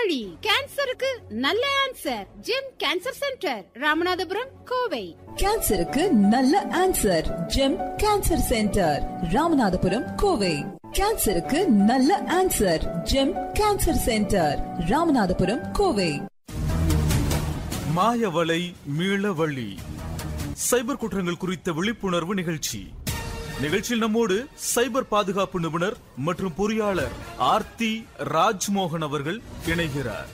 வழி கேன்சருக்கு நல்ல answer Gem cancer centre Ramanathapuram Kovai கேன்சருக்கு நல்ல answer Gem cancer centre Ramanathapuram Kovai கேன்சருக்கு நல்ல answer Gem cancer centre Ramanathapuram Kovai மாயவலை மீளவழி சைபர் குற்றங்கள் குறித்த விழிப்புணர்வு நிகழ்ச்சி நிகழ்ச்சியில் நம்மோடு சைபர் பாதுகாப்பு நிபுணர் மற்றும் பொறியாளர் ஆர்த்தி ராஜ்மோகன் அவர்கள் இணைகிறார்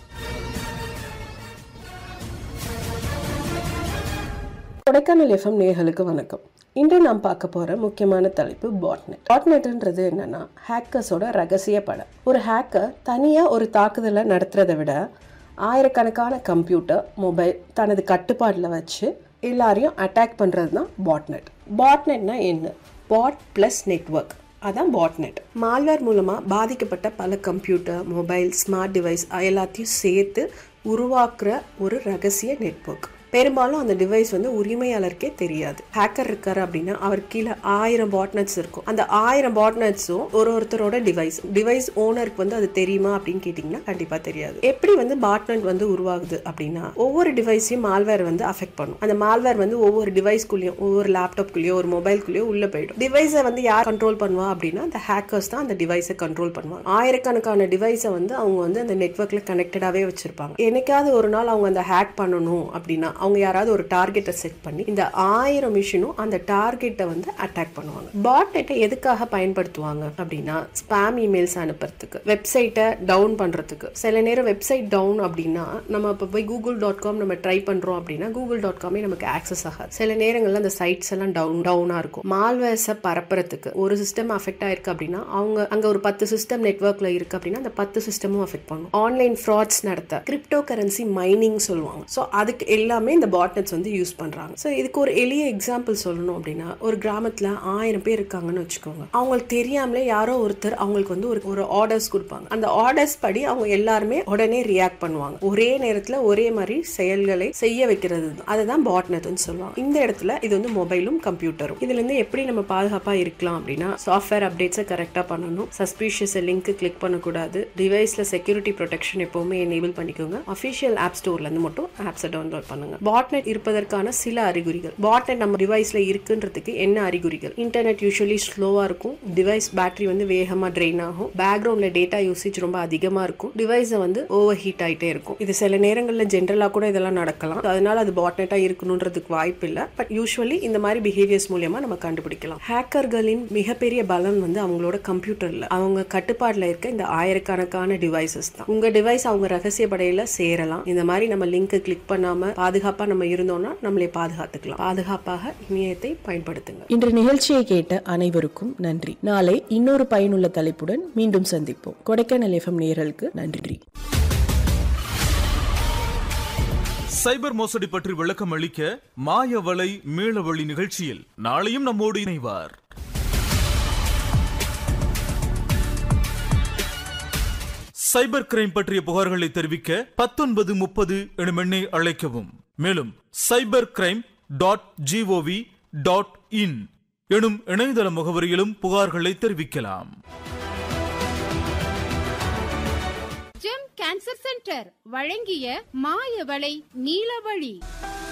கொடைக்கானல் எஃப்எம் நேயர்களுக்கு வணக்கம் இன்று நாம் பார்க்க போகிற முக்கியமான தலைப்பு பாட்நெட் பாட்நெட்ன்றது என்னன்னா ஹேக்கர்ஸோட ரகசிய படம் ஒரு ஹேக்கர் தனியாக ஒரு தாக்குதலை நடத்துறதை விட ஆயிரக்கணக்கான கம்ப்யூட்டர் மொபைல் தனது கட்டுப்பாட்டில் வச்சு எல்லாரையும் அட்டாக் பண்ணுறது தான் பாட்நெட் பாட்நெட்னா என்ன பாட் ப்ளஸ் நெட்ஒர்க் அதான் பாட்நெட் மால்வேர் மூலமாக பாதிக்கப்பட்ட பல கம்ப்யூட்டர் மொபைல் ஸ்மார்ட் டிவைஸ் எல்லாத்தையும் சேர்த்து உருவாக்குற ஒரு ரகசிய நெட்வொர்க் பெரும்பாலும் அந்த டிவைஸ் வந்து உரிமையாளருக்கே தெரியாது ஹேக்கர் இருக்காரு அப்படின்னா அவர் கீழே ஆயிரம் பாட்நெட்ஸ் இருக்கும் அந்த ஆயிரம் பாட்நெட்ஸும் ஒரு ஒருத்தரோட டிவைஸ் டிவைஸ் ஓனருக்கு வந்து அது தெரியுமா அப்படின்னு கேட்டிங்கன்னா கண்டிப்பாக தெரியாது எப்படி வந்து பாட்நெட் வந்து உருவாகுது அப்படின்னா ஒவ்வொரு டிவைஸையும் மால்வேர் வந்து அஃபெக்ட் பண்ணும் அந்த மால்வேர் வந்து ஒவ்வொரு டிவைஸ்குள்ளேயும் ஒவ்வொரு லேப்டாப்குள்ளேயோ ஒரு மொபைல்குள்ளேயோ உள்ள போயிடும் டிவைஸை வந்து யார் கண்ட்ரோல் பண்ணுவா அப்படின்னா அந்த ஹேக்கர்ஸ் தான் அந்த டிவைஸை கண்ட்ரோல் பண்ணுவாங்க ஆயிரக்கணக்கான டிவைஸை வந்து அவங்க வந்து அந்த நெட்ஒர்க்ல கனெக்டடாகவே வச்சிருப்பாங்க என்னைக்காவது ஒரு நாள் அவங்க அந்த ஹேக் பண்ணணும் அப்படின்னா அவங்க யாராவது ஒரு டார்கெட்டை செட் பண்ணி இந்த ஆயிரம் மிஷினும் அந்த டார்கெட்டை வந்து அட்டாக் பண்ணுவாங்க பாட்நெட்டை எதுக்காக பயன்படுத்துவாங்க அப்படின்னா ஸ்பாம் இமெயில்ஸ் அனுப்புறதுக்கு வெப்சைட்டை டவுன் பண்றதுக்கு சில நேரம் வெப்சைட் டவுன் அப்படின்னா நம்ம இப்போ போய் கூகுள் டாட் காம் நம்ம ட்ரை பண்றோம் அப்படின்னா கூகுள் டாட் காமே நமக்கு ஆக்சஸ் ஆகாது சில நேரங்கள்ல அந்த சைட்ஸ் எல்லாம் டவுன் டவுனா இருக்கும் மால்வேர்ஸை பரப்புறதுக்கு ஒரு சிஸ்டம் அஃபெக்ட் ஆயிருக்கு அப்படின்னா அவங்க அங்க ஒரு பத்து சிஸ்டம் நெட்ஒர்க்ல இருக்கு அப்படின்னா அந்த பத்து சிஸ்டமும் அஃபெக்ட் பண்ணும் ஆன்லைன் ஃப்ராட்ஸ் நடத்த கிரிப்டோ கரன்சி மைனிங் சொல்லுவாங்க ஸோ அதுக்கு எல்லாமே இந்த பாட்நெட்ஸ் வந்து யூஸ் பண்றாங்க ஸோ இதுக்கு ஒரு எளிய எக்ஸாம்பிள் சொல்லணும் அப்படின்னா ஒரு கிராமத்துல ஆயிரம் பேர் இருக்காங்கன்னு வச்சுக்கோங்க அவங்களுக்கு தெரியாமலே யாரோ ஒருத்தர் அவங்களுக்கு வந்து ஒரு ஒரு ஆர்டர்ஸ் கொடுப்பாங்க அந்த ஆர்டர்ஸ் படி அவங்க எல்லாருமே உடனே ரியாக்ட் பண்ணுவாங்க ஒரே நேரத்துல ஒரே மாதிரி செயல்களை செய்ய வைக்கிறது தான் அதுதான் பாட்நெட்னு சொல்லுவாங்க இந்த இடத்துல இது வந்து மொபைலும் கம்ப்யூட்டரும் இதுல இருந்து எப்படி நம்ம பாதுகாப்பா இருக்கலாம் அப்படின்னா சாஃப்ட்வேர் அப்டேட்ஸை கரெக்டா பண்ணணும் சஸ்பீஷியஸ் லிங்க் கிளிக் பண்ணக்கூடாது டிவைஸ்ல செக்யூரிட்டி ப்ரொடெக்ஷன் எப்பவுமே எனேபிள் பண்ணிக்கோங்க அஃபிஷியல் ஆப் ஸ்டோர்ல இருந்து மட்டும் ஆப்ஸை டவுன்லோட் பண்ணுங்க பாட்நெட் இருப்பதற்கான சில அறிகுறிகள் பாட்நெட் நம்ம டிவைஸ்ல இருக்குன்றதுக்கு என்ன அறிகுறிகள் இன்டர்நெட் யூஸ்வலி ஸ்லோவா இருக்கும் டிவைஸ் பேட்டரி வந்து வேகமா ட்ரெயின் ஆகும் பேக்ரவுண்ட்ல டேட்டா யூசேஜ் ரொம்ப அதிகமா இருக்கும் டிவைஸை வந்து ஓவர் ஹீட் ஆயிட்டே இருக்கும் இது சில நேரங்களில் ஜென்ரலா கூட இதெல்லாம் நடக்கலாம் அதனால அது பாட்நெட்டா இருக்கணுன்றதுக்கு வாய்ப்பு இல்லை பட் யூஸ்வலி இந்த மாதிரி பிஹேவியர்ஸ் மூலியமா நம்ம கண்டுபிடிக்கலாம் ஹேக்கர்களின் மிகப்பெரிய பலம் வந்து அவங்களோட கம்ப்யூட்டர்ல அவங்க கட்டுப்பாடுல இருக்க இந்த ஆயிரக்கணக்கான டிவைசஸ் தான் உங்க டிவைஸ் அவங்க ரகசிய படையில சேரலாம் இந்த மாதிரி நம்ம லிங்க் கிளிக் பண்ணாம பாதுகாப்பா நம்ம இருந்தோம்னா நம்மளே பாதுகாத்துக்கலாம் பாதுகாப்பாக இணையத்தை பயன்படுத்துங்க இன்று நிகழ்ச்சியை கேட்ட அனைவருக்கும் நன்றி நாளை இன்னொரு பயனுள்ள தலைப்புடன் மீண்டும் சந்திப்போம் கொடைக்கானல் எஃப்எம் நேயர்களுக்கு நன்றி சைபர் மோசடி பற்றி விளக்கம் அளிக்க மாயவலை மீளவழி நிகழ்ச்சியில் நாளையும் நம்மோடு இணைவார் சைபர் கிரைம் பற்றிய புகார்களை தெரிவிக்க பத்தொன்பது முப்பது எனும் எண்ணை அழைக்கவும் மேலும் cyber crime dot G O V dot in எனும் இணையதள முகவரியிலும் புகார்களை தெரிவிக்கலாம் ஜெம் கேன்சர் சென்டர் வழங்கிய மாயவளை நீலவழி